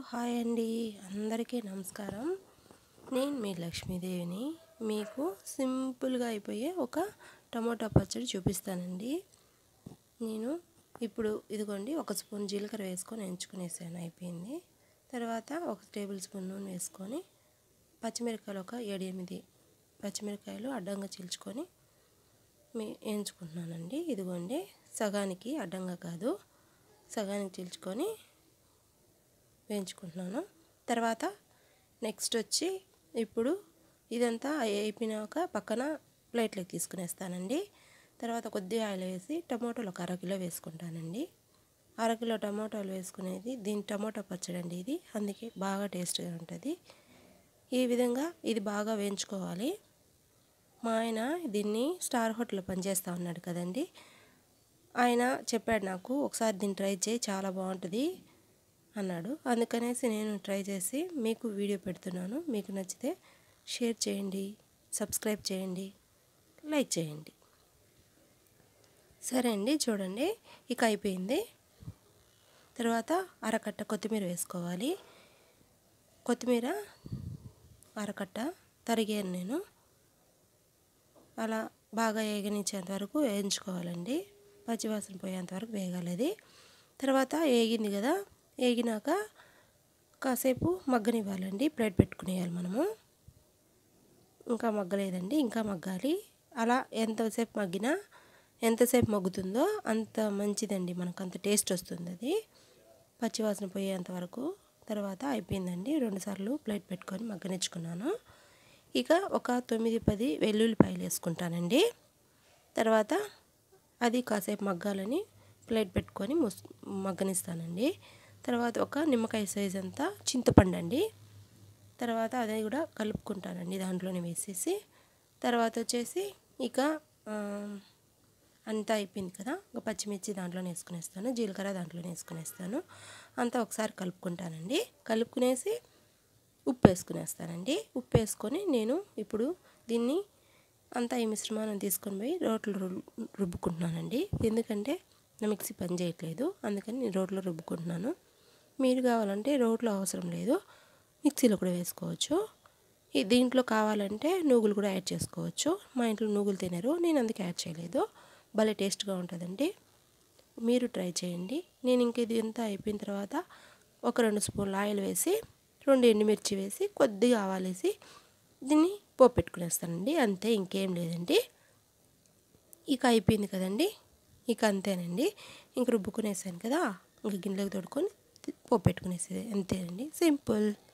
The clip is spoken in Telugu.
హాయ్ అండి అందరికీ నమస్కారం నేను మీ లక్ష్మీదేవిని మీకు సింపుల్గా అయిపోయే ఒక టమోటా పచ్చడి చూపిస్తానండి నేను ఇప్పుడు ఇదిగోండి ఒక స్పూన్ జీలకర్ర వేసుకొని ఎంచుకునేసాను అయిపోయింది తర్వాత ఒక టేబుల్ స్పూన్ నూనె వేసుకొని పచ్చిమిరపకాయలు ఒక ఏడు ఎనిమిది పచ్చిమిరపకాయలు అడ్డంగా చీల్చుకొని మీ వేయించుకుంటున్నానండి ఇదిగోండి సగానికి అడ్డంగా కాదు సగానికి చీల్చుకొని వేయించుకుంటున్నాను తర్వాత నెక్స్ట్ వచ్చి ఇప్పుడు ఇదంతా అయిపోయినాక పక్కన ప్లేట్లోకి తీసుకునేస్తానండి తర్వాత కొద్దిగా ఆయిల్ వేసి టమోటాలు ఒక అరకిలో వేసుకుంటానండి అరకిలో టమోటాలు వేసుకునేది దీని టమోటా పచ్చడి అండి ఇది అందుకే బాగా టేస్ట్గా ఉంటుంది ఈ విధంగా ఇది బాగా వేయించుకోవాలి మా ఆయన దీన్ని స్టార్ హోటల్లో పనిచేస్తూ ఉన్నాడు కదండి ఆయన చెప్పాడు నాకు ఒకసారి దీన్ని ట్రై చేయి చాలా బాగుంటుంది అన్నాడు అందుకనేసి నేను ట్రై చేసి మీకు వీడియో పెడుతున్నాను మీకు నచ్చితే షేర్ చేయండి సబ్స్క్రైబ్ చేయండి లైక్ చేయండి సరే అండి చూడండి ఇక అయిపోయింది తర్వాత అరకట్ట కొత్తిమీర వేసుకోవాలి కొత్తిమీర అరకట్ట తరిగాను నేను అలా బాగా వేగనిచ్చేంత వరకు వేయించుకోవాలండి పచ్చివాసన పోయేంత వరకు వేగాలి అది తర్వాత వేగింది కదా వేగినాక కాసేపు మగ్గనివ్వాలండి ప్లేట్ పెట్టుకునేయాలి మనము ఇంకా మగ్గలేదండి ఇంకా మగ్గాలి అలా ఎంతసేపు మగ్గినా ఎంతసేపు మగ్గుతుందో అంత మంచిదండి మనకు అంత టేస్ట్ వస్తుంది అది పచ్చివాసన పోయేంత వరకు తర్వాత అయిపోయిందండి రెండుసార్లు ప్లేట్ పెట్టుకొని మగ్గనిచ్చుకున్నాను ఇక ఒక తొమ్మిది పది వెల్లుల్లిపాయలు వేసుకుంటానండి తర్వాత అది కాసేపు మగ్గాలని ప్లేట్ పెట్టుకొని ముస్ మగ్గనిస్తానండి తర్వాత ఒక నిమ్మకాయ సైజ్ అంతా చింతపండు అండి తర్వాత అదే కూడా కలుపుకుంటానండి దాంట్లోనే వేసేసి తర్వాత వచ్చేసి ఇక అంతా అయిపోయింది కదా ఒక పచ్చిమిర్చి దాంట్లోనే వేసుకునేస్తాను జీలకర్ర దాంట్లోనే వేసుకునేస్తాను అంతా ఒకసారి కలుపుకుంటానండి కలుపుకునేసి ఉప్పు వేసుకునేస్తానండి ఉప్పు వేసుకొని నేను ఇప్పుడు దీన్ని అంతా ఈ మిశ్రమాన్ని తీసుకొని పోయి రోట్లో రుబ్బుకుంటున్నానండి ఎందుకంటే నా మిక్సీ పని చేయట్లేదు అందుకని నేను రోట్లో రుబ్బుకుంటున్నాను మీరు కావాలంటే రోట్లో అవసరం లేదు మిక్సీలో కూడా వేసుకోవచ్చు దీంట్లో కావాలంటే నూగులు కూడా యాడ్ చేసుకోవచ్చు మా ఇంట్లో నూగులు తినరు నేను అందుకే యాడ్ చేయలేదు భలే టేస్ట్గా ఉంటుందండి మీరు ట్రై చేయండి నేను ఇంక ఇది అంతా అయిపోయిన తర్వాత ఒక రెండు స్పూన్ల ఆయిల్ వేసి రెండు ఎండుమిర్చి వేసి కొద్దిగా ఆవాలేసి దీన్ని పోపు పెట్టుకునేస్తానండి అంతే ఇంకేం లేదండి ఇక అయిపోయింది కదండి ఇక అంతేనండి ఇంక రుబ్బుకునేసాను కదా ఇంక గిన్నెలోకి తోడుకొని పోపు పెట్టుకునేసేది అంతేనండి సింపుల్